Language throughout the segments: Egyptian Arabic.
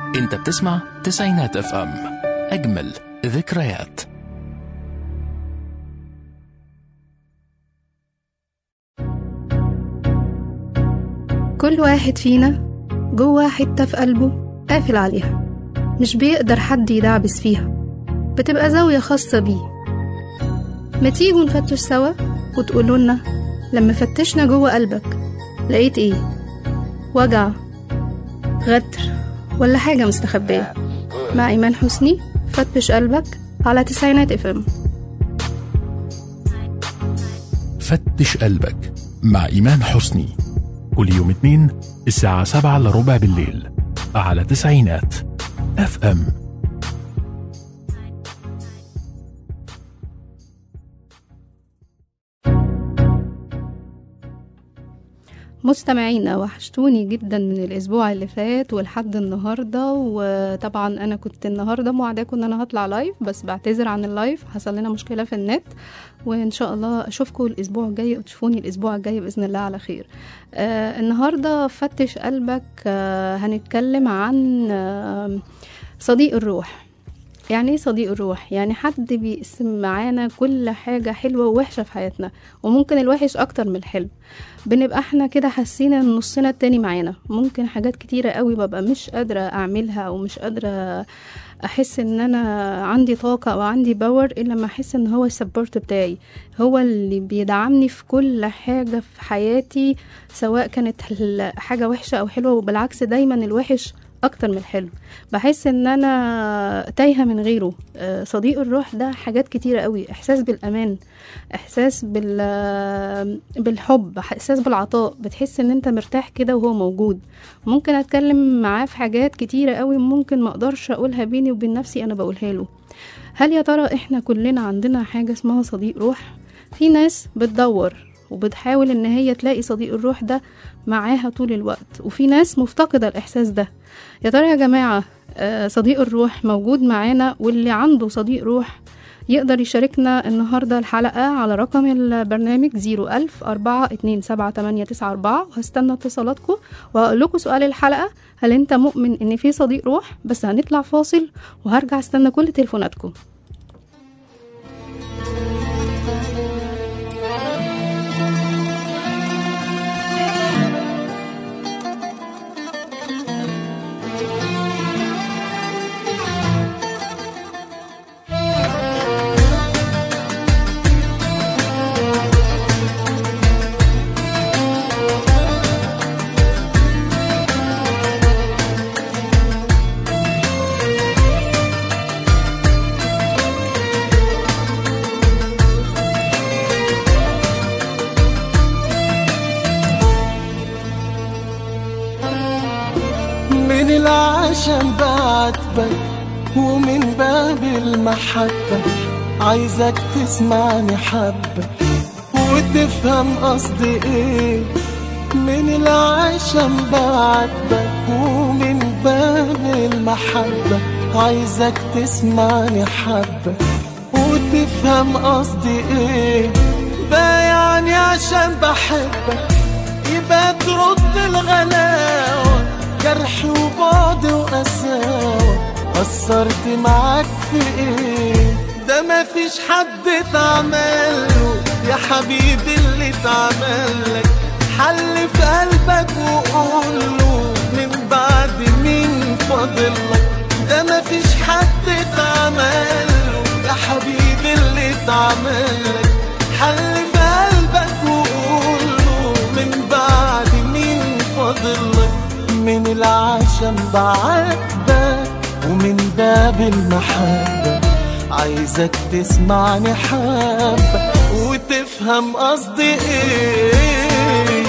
انت بتسمع تسعينات اف ام اجمل ذكريات كل واحد فينا جوه حتة في قلبه قافل عليها مش بيقدر حد يدعبس فيها بتبقى زاوية خاصة بيه ما تيجوا نفتش سوا وتقولوا لنا لما فتشنا جوه قلبك لقيت ايه وجع غدر ولا حاجة مستخبية مع إيمان حسني فتش قلبك على تسعينات اف ام فتش قلبك مع إيمان حسني كل يوم اثنين الساعة سبعة إلا ربع بالليل على تسعينات اف ام مستمعينا وحشتوني جدا من الاسبوع اللي فات ولحد النهارده وطبعا انا كنت النهارده موعداكم ان انا هطلع لايف بس بعتذر عن اللايف حصل لنا مشكله في النت وان شاء الله اشوفكم الاسبوع الجاي وتشوفوني الاسبوع الجاي باذن الله على خير آه النهارده فتش قلبك آه هنتكلم عن آه صديق الروح يعني ايه صديق الروح يعني حد بيقسم معانا كل حاجة حلوة ووحشة في حياتنا وممكن الوحش أكتر من الحلو بنبقى احنا كده حاسين ان نصنا التاني معانا ممكن حاجات كتيرة قوي ببقى مش قادرة أعملها أو مش قادرة احس ان انا عندي طاقة او عندي باور الا لما احس ان هو السبورت بتاعي هو اللي بيدعمني في كل حاجة في حياتي سواء كانت حاجة وحشة او حلوة وبالعكس دايما الوحش اكتر من الحلو بحس ان انا تايهه من غيره آه، صديق الروح ده حاجات كتيره قوي احساس بالامان احساس بال بالحب احساس بالعطاء بتحس ان انت مرتاح كده وهو موجود ممكن اتكلم معاه في حاجات كتيره قوي ممكن ما اقدرش اقولها بيني وبين نفسي انا بقولها له هل يا ترى احنا كلنا عندنا حاجه اسمها صديق روح في ناس بتدور وبتحاول ان هي تلاقي صديق الروح ده معاها طول الوقت وفي ناس مفتقدة الإحساس ده يا ترى يا جماعة آه، صديق الروح موجود معانا واللي عنده صديق روح يقدر يشاركنا النهاردة الحلقة على رقم البرنامج 01000 4 2 7 8 9 4 وهستنى اتصالاتكم وهقول لكم سؤال الحلقة هل انت مؤمن ان في صديق روح بس هنطلع فاصل وهرجع استنى كل تليفوناتكم من العشم بعاتبك ومن باب المحبة عايزك تسمعني حبة وتفهم قصدي ايه من العشم بعاتبك ومن باب المحبة عايزك تسمعني حبة وتفهم قصدي ايه بايعني عشان بحبك يبقى ترد الغلاوة جرح وبعد وقساوة قصرت معاك في ايه ده مفيش حد اتعمله يا حبيبي اللي اتعملك حل في قلبك وقوله من بعد مين فاضلك ده مفيش حد اتعمله يا حبيبي اللي اتعملك حل في قلبك وقوله من بعد مين فاضلك من العشم بعاتبك ومن باب المحبة عايزك تسمعني حبة وتفهم قصدي ايه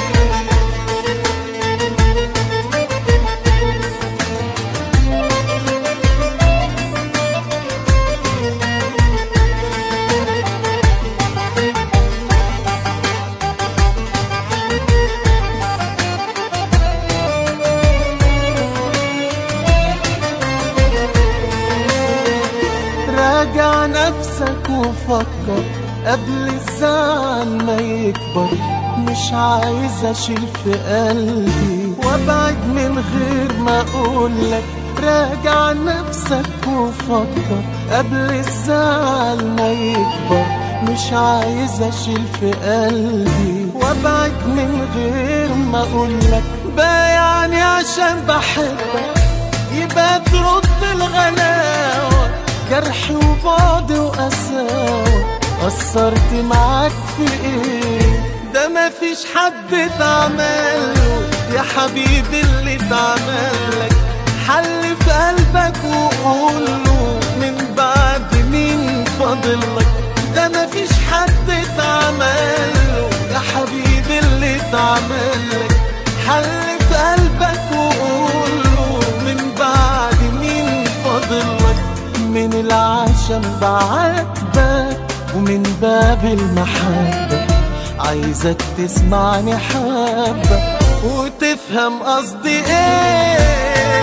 راجع نفسك وفكر قبل الزعل ما يكبر مش عايز اشيل في قلبي وابعد من غير ما اقولك راجع نفسك وفكر قبل الزعل ما يكبر مش عايز اشيل في قلبي وابعد من غير ما اقولك بايعني عشان بحبك يبقى ترد الغلاوة جرح وبعد وقساوة قصرت معاك في ايه ده مفيش حد اتعمله يا حبيبي اللي اتعملك حل في قلبك وقوله من بعد مين فاضلك ده مفيش حد اتعمله يا حبيبي اللي اتعملك حل في قلبك وقوله من بعد مين فاضلك من العشم بعاتبك ومن باب المحبة عايزك تسمعني حبة وتفهم قصدي ايه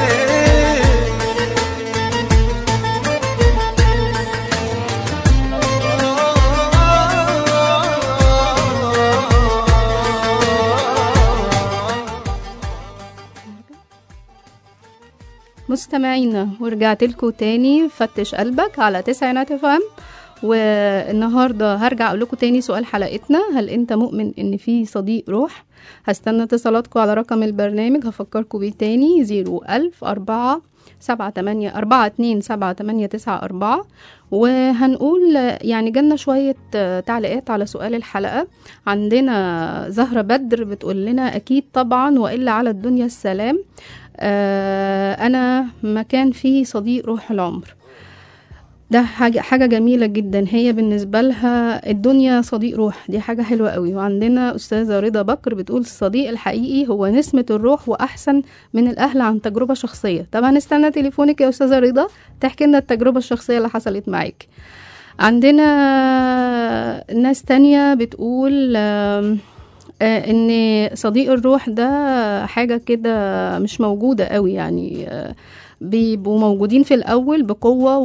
مستمعينا ورجعت لكم تاني فتش قلبك على تسعينات اف ام والنهارده هرجع اقول لكم تاني سؤال حلقتنا هل انت مؤمن ان في صديق روح هستنى اتصالاتكم على رقم البرنامج هفكركم بيه تاني زيرو ألف أربعة سبعة تمانية أربعة اتنين سبعة تمانية تسعة أربعة وهنقول يعني جالنا شوية آه، تعليقات على سؤال الحلقة عندنا زهرة بدر بتقول لنا أكيد طبعا وإلا على الدنيا السلام آه، أنا مكان فيه صديق روح العمر ده حاجة حاجة جميلة جدا هي بالنسبة لها الدنيا صديق روح دي حاجة حلوة قوي وعندنا أستاذة رضا بكر بتقول الصديق الحقيقي هو نسمة الروح وأحسن من الأهل عن تجربة شخصية طبعا هنستنى تليفونك يا أستاذة رضا تحكي لنا التجربة الشخصية اللي حصلت معاك عندنا ناس تانية بتقول آم، آه، ان صديق الروح ده حاجة كده مش موجودة قوي يعني آه، بيبقوا موجودين في الأول بقوة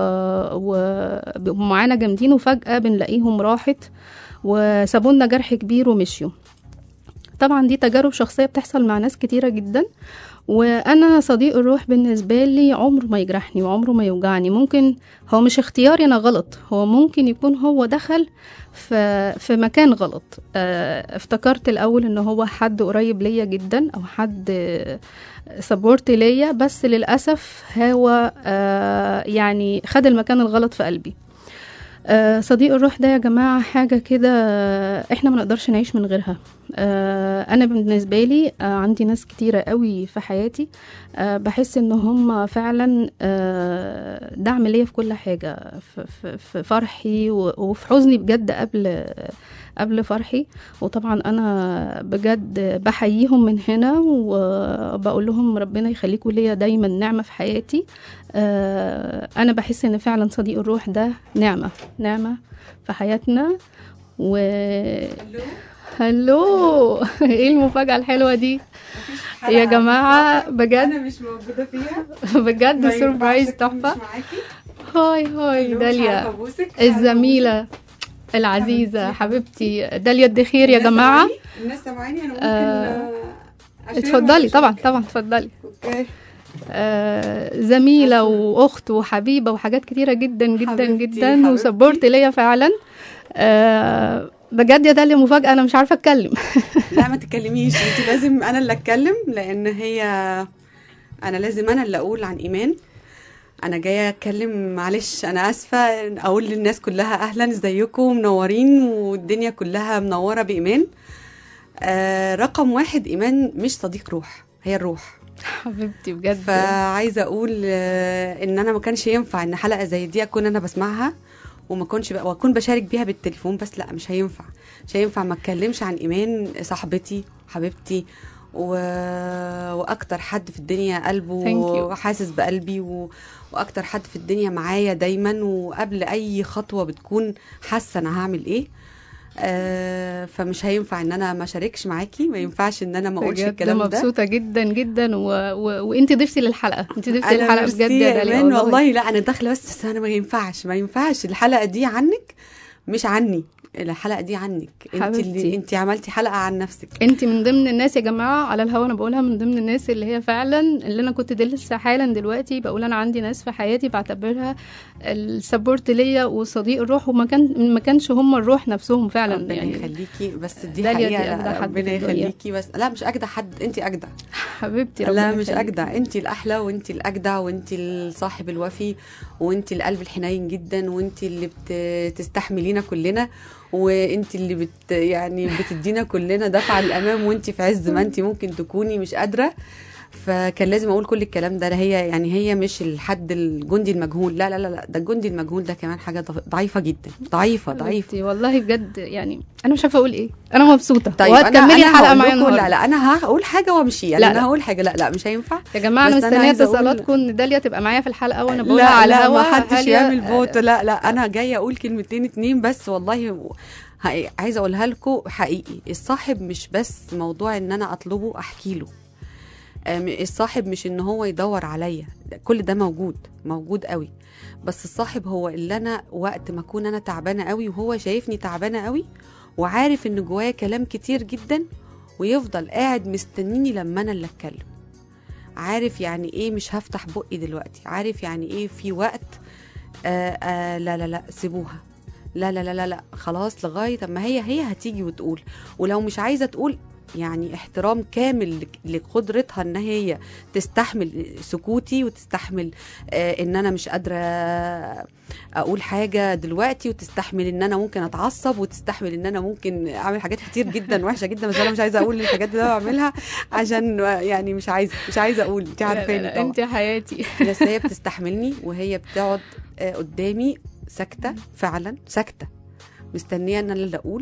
وبيبقوا معانا جامدين وفجأة بنلاقيهم راحت وسابولنا جرح كبير ومشيوا طبعا دي تجارب شخصية بتحصل مع ناس كتيرة جدا وانا صديق الروح بالنسبه لي عمره ما يجرحني وعمره ما يوجعني ممكن هو مش اختياري انا غلط هو ممكن يكون هو دخل في في مكان غلط آه، افتكرت الاول ان هو حد قريب ليا جدا او حد سبورت ليا بس للاسف هو آه، يعني خد المكان الغلط في قلبي آه، صديق الروح ده يا جماعة حاجة كده آه، احنا ما نقدرش نعيش من غيرها آه، انا بالنسبة لي آه، عندي ناس كتيرة قوي في حياتي آه، بحس ان هم فعلا آه، دعم ليا في كل حاجة في- في في فرحي و- وفي حزني بجد قبل قبل فرحي وطبعا انا بجد بحييهم من هنا وبقول لهم ربنا يخليكم ليا دايما نعمة في حياتي آه، انا بحس ان فعلا صديق الروح ده نعمة نعمة في حياتنا و هلو ايه المفاجأة الحلوة دي يا جماعة بجد انا مش موجوده فيها بجد ما سربرايز ينفعش أكون تحفة مش معاكي هاي هاي اللي هو مش عارفة داليا أبوسك، الزميلة العزيزة حبيبتي. حبيبتي داليا الدخير يا الناس جماعة سامعاني؟ الناس سامعاني انا ممكن آه، آه، أشير اتفضلي ولا طبعا أشيل؟ طبعا اتفضلي اوكي آه، زميلة واخت وحبيبة وحاجات كتيرة جدا جدا حبيبتي، جدا حبيبتي. وسبورت ليا فعلا آه، بجد يا داليا مفاجأة انا مش عارفة اتكلم لا ما تتكلميش انت لازم انا اللي اتكلم لان هي انا لازم انا اللي اقول عن ايمان انا جايه اتكلم معلش انا اسفه اقول للناس كلها اهلا ازيكم منورين والدنيا كلها منوره بايمان آه رقم واحد ايمان مش صديق روح هي الروح حبيبتي بجد فعايزه اقول آه، ان انا ما كانش ينفع ان حلقه زي دي اكون انا بسمعها وما كنتش بقى واكون بشارك بيها بالتليفون بس لا مش هينفع مش هينفع ما اتكلمش عن ايمان صاحبتي حبيبتي و... واكتر حد في الدنيا Thank قلبه you. حاسس بقلبي و... واكتر حد في الدنيا معايا دايما وقبل اي خطوه بتكون حاسه انا هعمل ايه آه فمش هينفع ان انا ما اشاركش معاكي ما ينفعش ان انا ما اقولش بجد الكلام ده مبسوطة جدا جدا و... و... وانت ضفتي للحلقة انت ضفتي انا للحلقة ميرسي بجد يا داليا ايمان والله لا انا داخله بس بس انا ما ينفعش ما ينفعش الحلقه دي عنك مش عني الحلقه دي عنك انت حبيبتي. اللي انت عملتي حلقه عن نفسك انت من ضمن الناس يا جماعه على الهوا انا بقولها من ضمن الناس اللي هي فعلا اللي انا كنت لسه حالا دلوقتي بقول انا عندي ناس في حياتي بعتبرها السبورت ليا وصديق الروح وما كان ما كانش هم الروح نفسهم فعلا ربنا يعني يخليكي بس دي داليا دي حقيقه أجدع لا، حد ربنا في الدنيا. يخليكي بس لا مش اجدع حد انت اجدع حبيبتي ربنا لا مش يخليكي. اجدع انت الاحلى وانت الاجدع وانت الصاحب الوفي وانت القلب الحنين جدا وانت اللي بتستحملينا كلنا وانت اللي بت يعني بتدينا كلنا دفعه للامام وانت في عز ما انت ممكن تكوني مش قادره فكان لازم اقول كل الكلام ده هي يعني هي مش الحد الجندي المجهول لا لا لا لا ده الجندي المجهول ده كمان حاجه ضف- ضعيفه جدا ضعيفه ضعيفه حبيبتي والله بجد يعني انا مش عارفه اقول ايه انا مبسوطه طيب وهتكملي أنا الحلقه هقول معايا لكم- لا النهارده لا انا هقول حاجه وامشي يعني لا، انا لا. هقول حاجه لا لا مش هينفع يا جماعه انا بس أنا مستنيه عايزة أقول- اتصالاتكم ان داليا تبقى معايا في الحلقه وانا بقولها لا على لا الهوا ما حدش هاليا- يعمل فوت لا لا انا جايه اقول كلمتين اتنين بس والله حقيقي- عايزه اقولها لكم حقيقي الصاحب مش بس موضوع ان انا اطلبه احكي له أم، الصاحب مش ان هو يدور عليا كل ده موجود موجود قوي بس الصاحب هو اللي انا وقت ما اكون انا تعبانه قوي وهو شايفني تعبانه قوي وعارف ان جوايا كلام كتير جدا ويفضل قاعد مستنيني لما انا اللي اتكلم عارف يعني ايه مش هفتح بقي دلوقتي عارف يعني ايه في وقت آه آه لا لا لا سيبوها لا لا لا لا لا خلاص لغايه اما هي هي هتيجي وتقول ولو مش عايزه تقول يعني احترام كامل لك- لقدرتها ان هي تستحمل سكوتي وتستحمل آه ان انا مش قادره اقول حاجه دلوقتي وتستحمل ان انا ممكن اتعصب وتستحمل ان انا ممكن اعمل حاجات كتير جدا وحشه جدا بس انا مش عايزه اقول الحاجات اللي انا بعملها عشان يعني مش عايزه مش عايزه اقول انت عارفاني طبعا انت حياتي بس هي بتستحملني وهي بتقعد آه، قدامي ساكته فعلا ساكته مستنيه ان انا اللي اقول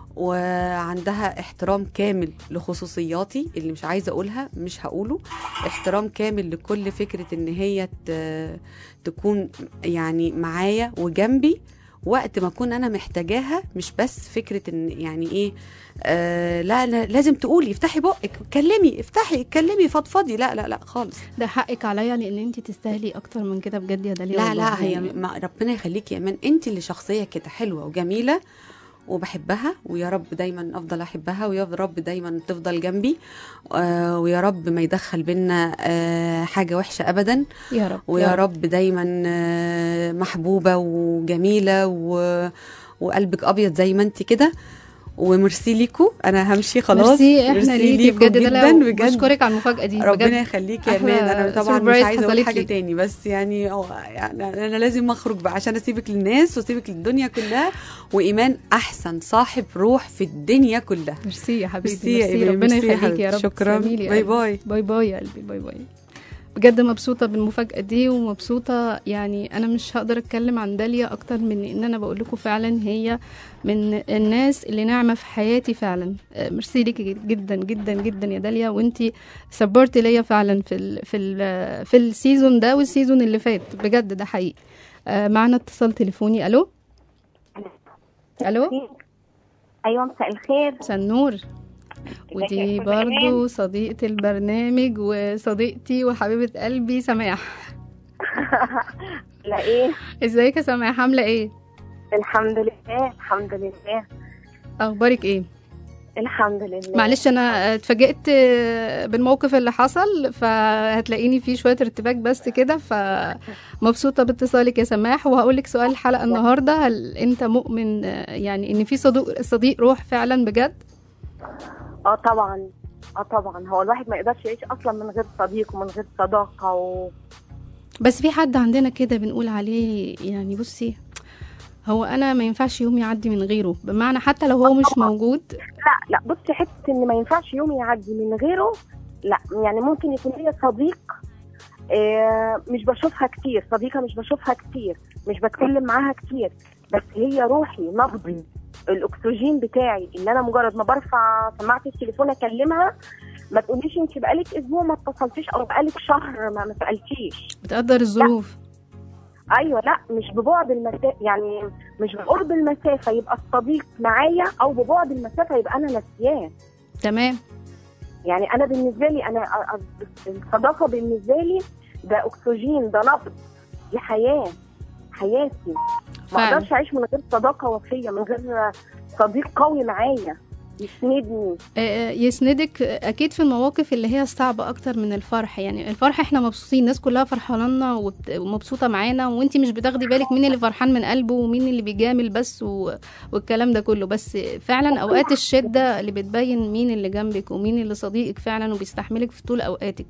وعندها احترام كامل لخصوصياتي اللي مش عايزه اقولها مش هقوله احترام كامل لكل فكره ان هي ت- تكون يعني معايا وجنبي وقت ما اكون انا محتاجاها مش بس فكره ان يعني ايه آه لا لا لازم تقولي افتحي بقك اتكلمي افتحي اتكلمي فضفضي لا لا لا خالص ده حقك عليا لان انت تستاهلي اكتر من كده بجد يا داليا لا والله لا هي يعني. ما ربنا يخليكي يا امان انت اللي شخصيه كده حلوه وجميله وبحبها ويا رب دايما افضل احبها ويا رب دايما تفضل جنبي آه ويا رب ما يدخل بينا آه حاجه وحشه ابدا يا رب ويا رب دايما آه محبوبه وجميله و... وقلبك ابيض زي ما انت كده وميرسي ليكو انا همشي خلاص ميرسي احنا ميرسي ليكي ليكو بجد ده جدا بجد بشكرك على المفاجاه دي ربنا بجد يخليكي يا أحلى امان انا طبعا مش surprise عايزه اقول حصلت حاجه لي. تاني بس يعني أو يعني انا لازم اخرج بقى عشان اسيبك للناس واسيبك للدنيا كلها وايمان احسن صاحب روح في الدنيا كلها ميرسي يا حبيبتي ميرسي يا ميرسي إيمان، ربنا ميرسي يا يخليكي يا حبيبتي. رب شكراً. تسلمي لي يا باي قلبي. باي. باي باي يا قلبي باي باي بجد مبسوطة بالمفاجأة دي ومبسوطة يعني أنا مش هقدر أتكلم عن داليا أكتر من إن أنا بقول لكم فعلا هي من الناس اللي ناعمة في حياتي فعلا آه، ميرسي ليكي جدا جدا جدا يا داليا وانتي سبورت ليا فعلا في ال في ال في السيزون ده والسيزون اللي فات بجد ده حقيقي آه، معنا اتصال تليفوني ألو ألو ايوه مساء الخير مساء النور ودي ازيك يا أستاذة برضو إيمان؟ صديقة البرنامج وصديقتي وحبيبة قلبي سماح لا ايه ازيك يا سماح عاملة ايه؟ الحمد لله الحمد لله اخبارك ايه؟ الحمد لله معلش انا اتفاجئت بالموقف اللي حصل فهتلاقيني فيه شوية ارتباك بس كده فمبسوطة باتصالك يا سماح وهقولك سؤال الحلقة النهاردة هل انت مؤمن يعني ان في صديق صديق روح فعلا بجد؟ اه طبعا اه طبعا هو الواحد ما يقدرش يعيش اصلا من غير صديق ومن غير صداقه و... بس في حد عندنا كده بنقول عليه يعني بصي هو انا ما ينفعش يوم يعدي من غيره بمعنى حتى لو هو مش موجود لا لا بصي حته ان ما ينفعش يوم يعدي من غيره لا يعني ممكن يكون ليا صديق آه مش بشوفها كتير صديقه مش بشوفها كتير مش بتكلم معاها كتير بس هي روحي نبضي الاكسجين بتاعي اللي انا مجرد ما برفع سماعه التليفون اكلمها ما تقوليش انت بقالك اسبوع ما اتصلتيش او بقالك شهر ما ما سالتيش بتقدر الظروف ايوه لا مش ببعد المسافه يعني مش بقرب المسافه يبقى الصديق معايا او ببعد المسافه يبقى انا ناسياه تمام يعني انا بالنسبه لي انا أ- أ- الصداقه بالنسبه لي ده اكسجين ده نبض دي حياه حياتي ما فعلا. اقدرش اعيش من غير صداقه وفيه من غير صديق قوي معايا يسندني آه، يسندك اكيد في المواقف اللي هي صعبه اكتر من الفرح يعني الفرح احنا مبسوطين الناس كلها فرحانه لنا وبت- ومبسوطه معانا وانتي مش بتاخدي بالك مين اللي فرحان من قلبه ومين اللي بيجامل بس و... والكلام ده كله بس فعلا اوقات الشده اللي بتبين مين اللي جنبك ومين اللي صديقك فعلا وبيستحملك في طول اوقاتك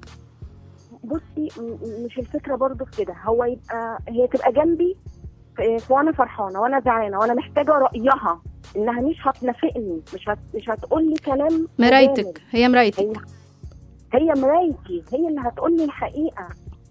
بصي م- م- مش الفكره برضو في كده هو يبقى هي تبقى جنبي في- في وانا فرحانه وانا زعلانه وانا محتاجه رايها انها مش هتنافقني مش هت... مش هتقول لي كلام مجامل. مرايتك هي مرايتك هي هي مرايتي هي اللي هتقول لي الحقيقه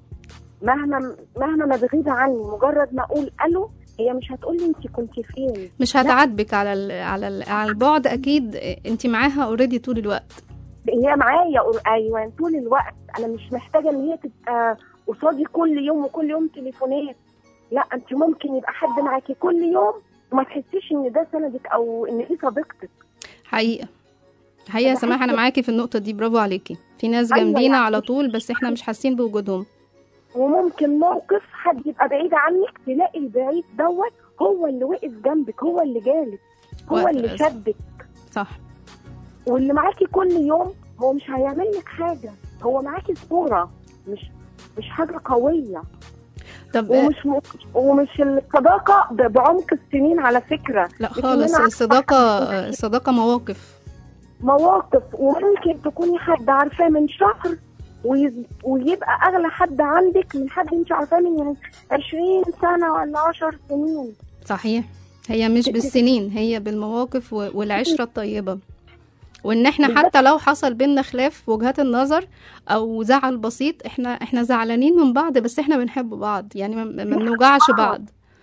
مهما مهما ما تغيب عني مجرد ما اقول الو هي مش هتقول لي انت كنت فين مش هتعاتبك على ال... على ال... على البعد اكيد انت معاها اوريدي طول الوقت هي معايا قر- ايوه طول الوقت انا مش محتاجه ان هي تبقى قصادي كل يوم وكل يوم تليفونات لا انت ممكن يبقى حد معاكي كل يوم وما تحسيش ان ده سندك او ان دي صديقتك حقيقه حقيقه يا بحس- سماح انا معاكي في النقطه دي برافو عليكي في ناس أيوة جنبينا يعني. على طول بس احنا مش حاسين بوجودهم وممكن موقف حد يبقى بعيد عنك تلاقي البعيد دوت هو اللي وقف جنبك هو اللي جالك هو وقت اللي الأزمة. شدك صح واللي معاكي كل يوم هو مش هيعمل لك حاجه هو معاكي صوره مش مش حاجه قويه طب آه، ومش م... ومش الصداقه ب- بعمق السنين على فكره لا لكن خالص أنا الصداقه آه، الصداقه مواقف مواقف وممكن تكوني حد عارفاه من شهر ويز... ويبقى اغلى حد عندك من حد انت عارفاه من 20 سنه ولا 10 سنين صحيح هي مش بالسنين هي بالمواقف و- والعشرة الطيبة وان احنا حتى لو حصل بينا خلاف في وجهات النظر او زعل بسيط احنا احنا زعلانين من بعض بس احنا بنحب بعض يعني ما ما بنوجعش بعض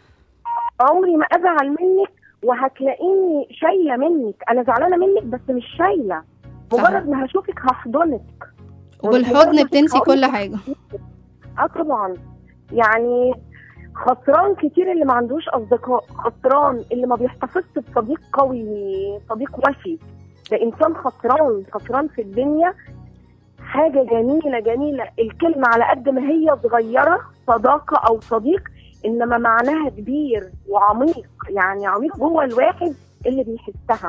عمري ما ازعل منك وهتلاقيني شايله منك انا زعلانه منك بس مش شايله مجرد ما هشوفك هحضنك وبالحضن بتنسي كل حاجة اه طبعا يعني خسران كتير اللي ما عندوش اصدقاء خسران اللي ما بيحتفظش بصديق قوي صديق وفي ده انسان خسران خسران في الدنيا حاجه جميله جميله الكلمه على قد ما هي صغيره صداقه او صديق انما معناها كبير وعميق يعني عميق جوه الواحد اللي بيحسها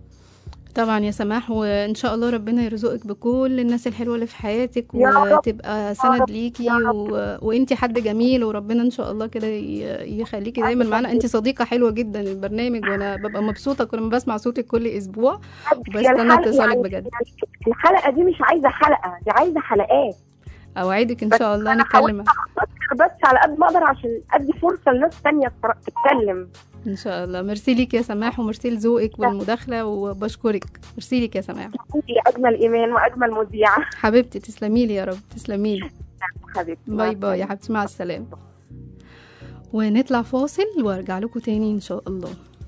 طبعا يا سماح وان شاء الله ربنا يرزقك بكل الناس الحلوه اللي في حياتك يا رب. وتبقى سند رب. ليكي يا رب. و... وانتي حد جميل وربنا ان شاء الله كده ي- يخليكي دايما معانا انتي صديقه حلوه جدا للبرنامج وانا ببقى مبسوطه كل ما بسمع صوتك كل اسبوع هي وبستنى الحلقة- اتصالك يعني- بجد يعني الحلقه دي مش عايزه حلقه دي عايزه حلقات اوعدك ان بس شاء الله أنا نتكلم أختصر بس على قد ما اقدر عشان ادي فرصه لناس تانية تر- تتكلم ان شاء الله ميرسي ليك يا سماح وميرسي لذوقك والمداخله وبشكرك ميرسي ليك يا سماح يا اجمل ايمان واجمل مذيعه حبيبتي تسلمي لي يا رب تسلمي لي حبيبتي مع باي باي يا حبيبتي مع السلامه ونطلع فاصل وارجع لكم تاني ان شاء الله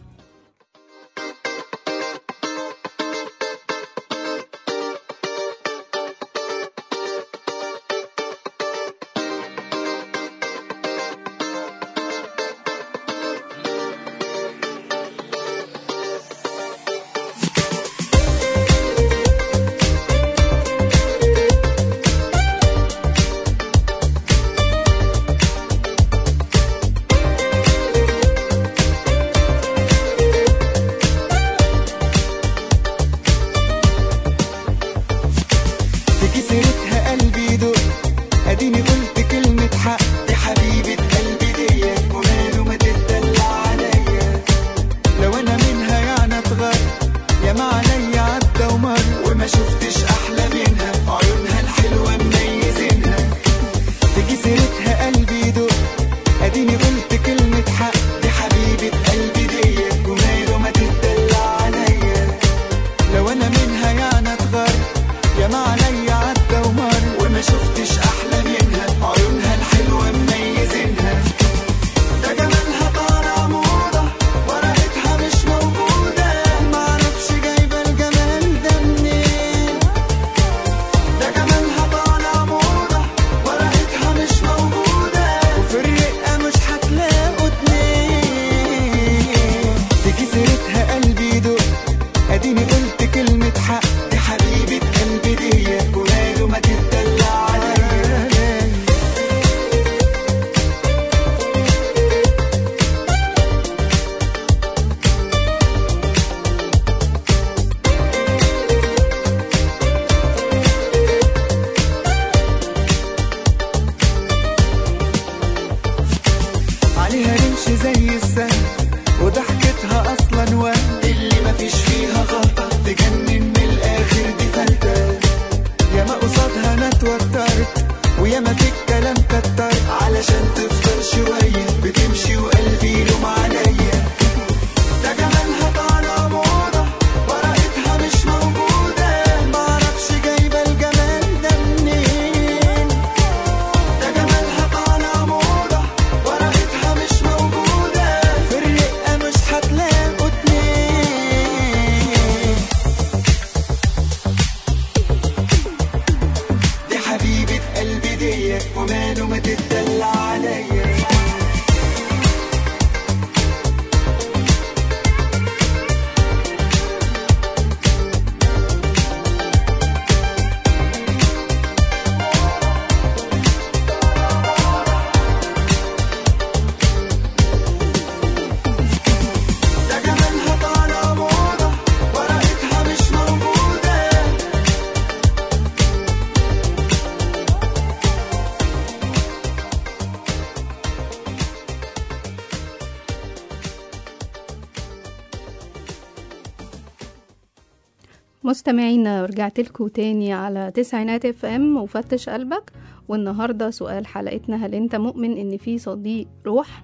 تيجي سيرتها قلبي يدق اديني قلت كلمة حق يا حبيبة قلبي ديت وماله ما تتدلع عليا لو انا منها يعني اتغر يا ما عليا عدى ومر وما شفتش احلى منها عيونها الحلوة مميزينها تيجي سيرتها قلبي يدق اديني قلت كلمة حق يا حبيبة قلبي ديت وماله ما تتدلع عليا لو انا منها يعني اتغر يا ما عليا عدى ومر وما شفتش احلى منها عيونها الحلوه مميزينها ده جمالها طالع موضه ورقتها مش موجوده معرفش جايبه الجمال ده منين ده جمالها طالع موضه ورقتها مش موجوده وفي الرقه مش هتلاقوا اتنين تيجي سيرتها قلبي يدق اديني قلت كلمة حق دي حبيبة قلبي ديت وماله ما تتدلع عليا ديت وماله ما تتدلع عليا ده جمالها طالع موضة ورقتها مش موجودة مستمعينا رجعت لكم تاني على تسعينات اف ام وفتش قلبك والنهارده سؤال حلقتنا هل انت مؤمن ان في صديق روح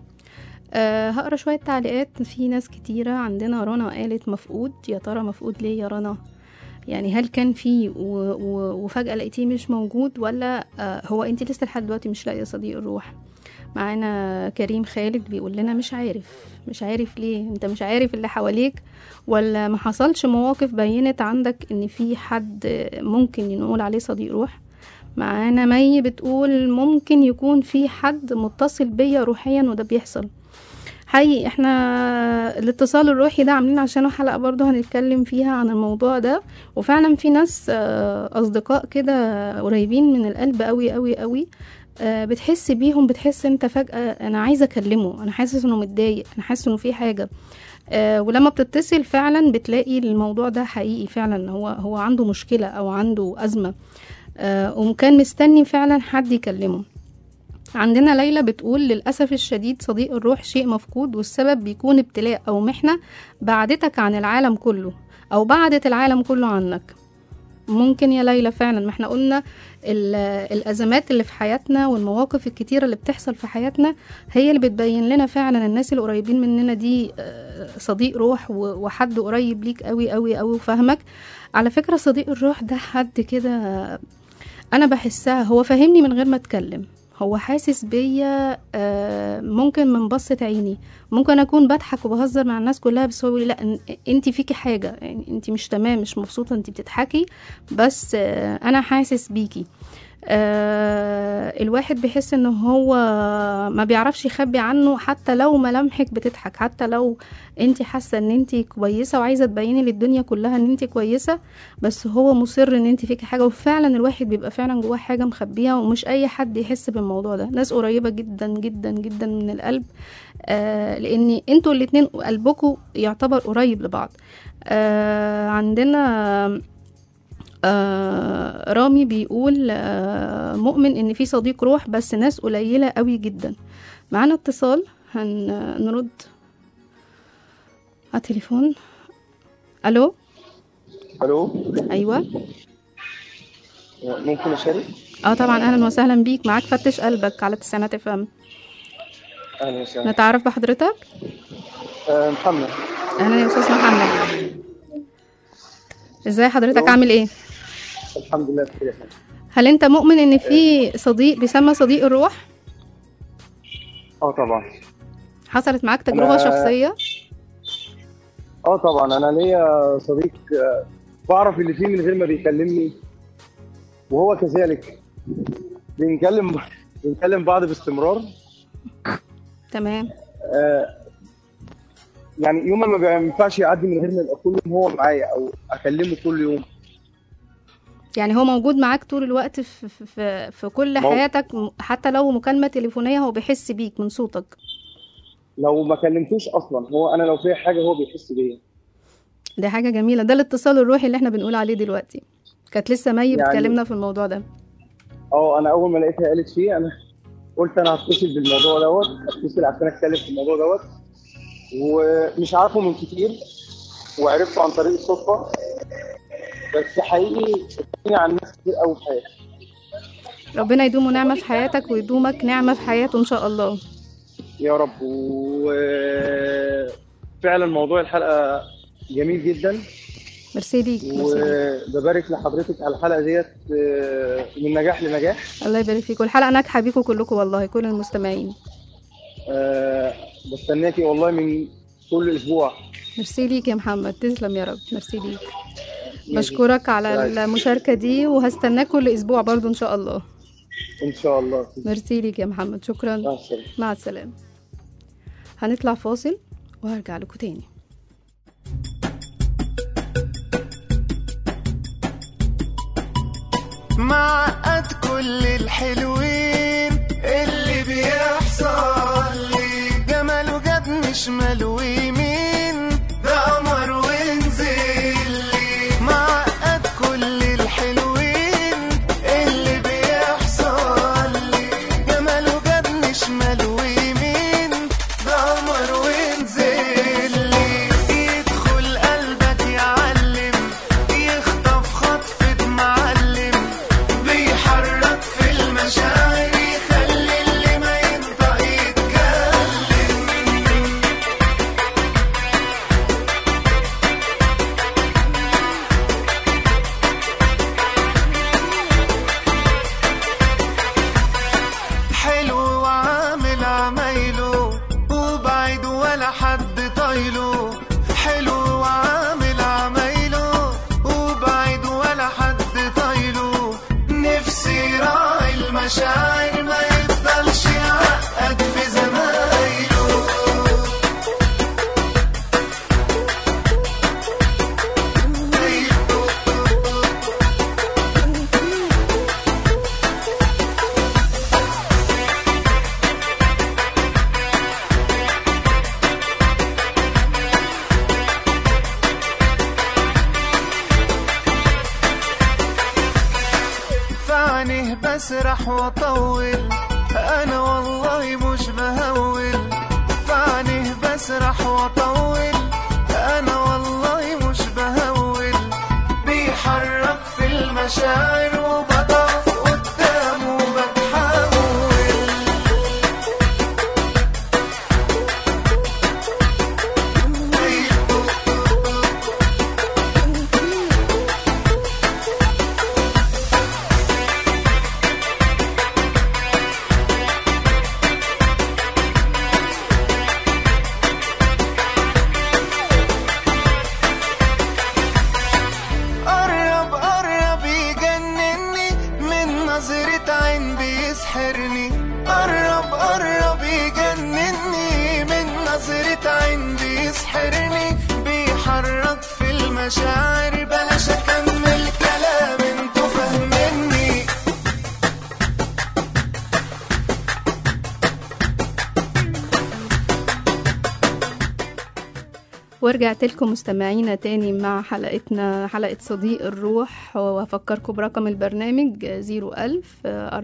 أه هقرا شويه تعليقات في ناس كتيره عندنا رنا قالت مفقود يا ترى مفقود ليه يا رنا يعني هل كان في و... و... وفجاه لقيتيه مش موجود ولا أه هو انت لسه لحد دلوقتي مش لاقيه صديق الروح معانا كريم خالد بيقول لنا مش عارف مش عارف ليه انت مش عارف اللي حواليك ولا ما حصلش مواقف بينت عندك ان في حد ممكن نقول عليه صديق روح معانا مي بتقول ممكن يكون في حد متصل بيا روحيا وده بيحصل حقيقي احنا الاتصال الروحي ده عاملين عشانه حلقة برضه هنتكلم فيها عن الموضوع ده وفعلا في ناس آه، اصدقاء كده قريبين من القلب قوي قوي قوي آه، بتحس بيهم بتحس انت فجأة انا عايزة اكلمه انا حاسس انه متضايق انا حاسس انه في حاجة آه، ولما بتتصل فعلا بتلاقي الموضوع ده حقيقي فعلا هو هو عنده مشكلة او عنده أزمة آه، وكان مستني فعلا حد يكلمه عندنا ليلى بتقول للأسف الشديد صديق الروح شيء مفقود والسبب بيكون ابتلاء أو محنة بعدتك عن العالم كله أو بعدت العالم كله عنك ممكن يا ليلى فعلا ما احنا قلنا ال- الأزمات اللي في حياتنا والمواقف الكتيرة اللي بتحصل في حياتنا هي اللي بتبين لنا فعلا الناس القريبين مننا دي آه، صديق روح و- وحد قريب ليك قوي قوي قوي وفاهمك على فكرة صديق الروح ده حد كده آه، أنا بحسها هو فاهمني من غير ما أتكلم هو حاسس بيا آه، ممكن من بصة عيني ممكن اكون بضحك وبهزر مع الناس كلها بس هو يقول لي لا انت فيكي حاجه يعني انت مش تمام مش مبسوطه انت بتضحكي بس آه، انا حاسس بيكي آه الواحد بيحس ان هو ما بيعرفش يخبي عنه حتى لو ملامحك بتضحك حتى لو انت حاسه ان انت كويسه وعايزه تبيني للدنيا كلها ان انت كويسه بس هو مصر ان انت فيكي حاجه وفعلا الواحد بيبقى فعلا جواه حاجه مخبيها ومش اي حد يحس بالموضوع ده ناس قريبه جدا جدا جدا من القلب آه لان انتوا الاتنين قلبكم يعتبر قريب لبعض آه عندنا آه رامي بيقول آه مؤمن ان في صديق روح بس ناس قليله قوي جدا معانا اتصال هنرد على التليفون الو الو ايوه ممكن اشارك اه طبعا اهلا وسهلا بيك معاك فتش قلبك على تسعينات اف ام اهلا وسهلا نتعرف بحضرتك آه، محمد اهلا يا استاذ محمد ازاي حضرتك عامل ايه الحمد لله بخير يا فندم. هل انت مؤمن ان في صديق بيسمى صديق الروح اه طبعا حصلت معاك تجربه أنا- شخصيه اه طبعا انا ليا صديق آه، بعرف اللي فيه من غير ما بيكلمني وهو كذلك بنكلم بنكلم بعض باستمرار تمام آه، يعني يوم ما بينفعش يعدي من غير ما يبقى كل يوم هو معايا او اكلمه كل يوم يعني هو موجود معاك طول الوقت في, في, في, في كل مو- حياتك م- حتى لو مكالمة تليفونية هو بيحس بيك من صوتك لو ما كلمتوش اصلا هو انا لو في حاجه هو بيحس بيا دي حاجة جميلة ده الاتصال الروحي اللي احنا بنقول عليه دلوقتي كانت لسه مي يعني- بتكلمنا في الموضوع ده اه انا اول ما لقيتها قالت فيه انا قلت انا هتصل بالموضوع دوت اتصل عشان اتكلم في الموضوع دوت ومش عارفه من كتير وعرفته عن طريق الصدفه بس حقيقي اداني عن ناس كتير قوي في حياتي ربنا يدومه نعمة في حياتك ويدومك نعمة في حياته إن شاء الله يا رب وفعلا موضوع الحلقه جميل جدا ميرسي ليك ميرسي ليك. وببارك لحضرتك على الحلقه ديت آه، من نجاح لنجاح الله يبارك فيك والحلقة ناجحة بيكم كلكم والله كل المستمعين آه، بستناكي والله من كل اسبوع ميرسي ليك يا محمد تسلم يا رب ميرسي ليك بشكرك على المشاركة دي وهستناك كل أسبوع برضو إن شاء الله ان شاء الله ميرسي ليك يا محمد شكرا مع السلامه مع السلامة هنطلع فاصل وهرجع لكم تاني معقد كل الحلوين اللي بيحصل لي جماله جاب مش ماله يمين ده قمر ونزل لي معقد كل الحلوين اللي بيحصل لي جماله جاب مش ماله يمين ده قمر ونزل لي يدخل قلبك يعلم يخطف خطفة معلم بيحرك في المشاعر يخلي اللي ما ينطق يتكلم حلو وعامل عمايله وبعيد ولا حد طايله حلو وعامل عمايله وبعيد ولا حد طايله نفسي راعي المشاعر ما يفضلش يعقد في زمايله فعنه بسرح واطول انا والله مش بهول فعنه بسرح واطول انا والله مش بهول بيحرك في المشاعر وبضعف قدامه بتحاول قرب قرب يجنني من نظرة عين بيسحرني قرب قرب يجنني من نظرة عين بيسحرني بيحرك في المشاعر بلاش اكمل كلام انتوا فاهميني ورجعت لكم مستمعينا تاني مع حلقتنا حلقة صديق الروح وأفكركم برقم البرنامج 01000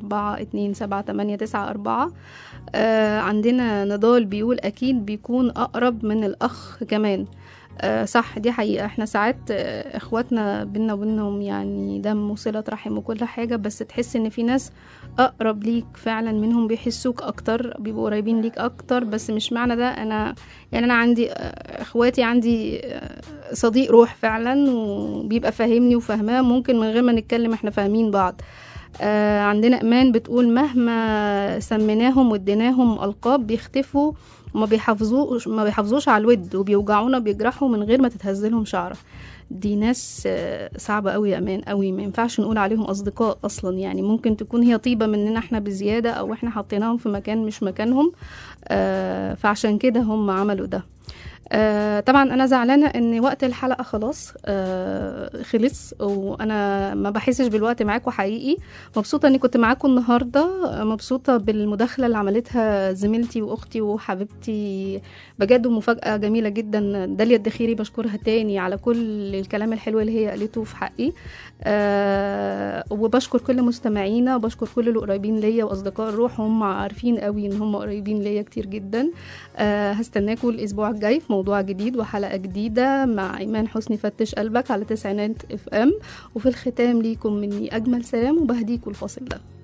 427 آه عندنا نضال بيقول أكيد بيكون أقرب من الأخ كمان آه صح دي حقيقة احنا ساعات آه اخواتنا بينا وبينهم يعني دم وصلة رحم وكل حاجة بس تحس ان في ناس اقرب ليك فعلا منهم بيحسوك اكتر بيبقوا قريبين ليك اكتر بس مش معنى ده انا يعني انا عندي آه، اخواتي عندي آه، صديق روح فعلا وبيبقى فاهمني وفاهماه ممكن من غير ما نتكلم احنا فاهمين بعض آه عندنا امان بتقول مهما سميناهم واديناهم القاب بيختفوا وما بيحافظوش ما بيحافظوش على الود وبيوجعونا بيجرحوا من غير ما تتهزلهم شعره دي ناس آه، صعبة قوي يا امان قوي ما ينفعش نقول عليهم اصدقاء اصلا يعني ممكن تكون هي طيبة مننا احنا بزيادة او احنا حطيناهم في مكان مش مكانهم آه، فعشان كده هم عملوا ده آه طبعا انا زعلانه ان وقت الحلقه خلاص آه خلص وانا ما بحسش بالوقت معاكم حقيقي مبسوطه اني كنت معاكم النهارده آه، مبسوطه بالمداخله اللي عملتها زميلتي واختي وحبيبتي بجد مفاجاه جميله جدا داليا الدخيري بشكرها تاني على كل الكلام الحلو اللي هي قالته في حقي آه وبشكر كل مستمعينا وبشكر كل اللي قريبين ليا واصدقاء الروح هم عارفين قوي ان هم قريبين ليا كتير جدا آه هستناكم الاسبوع الجاي في موضوع جديد وحلقه جديده مع ايمان حسني فتش قلبك على تسعينات اف ام وفي الختام ليكم مني اجمل سلام وبهديكم الفاصل ده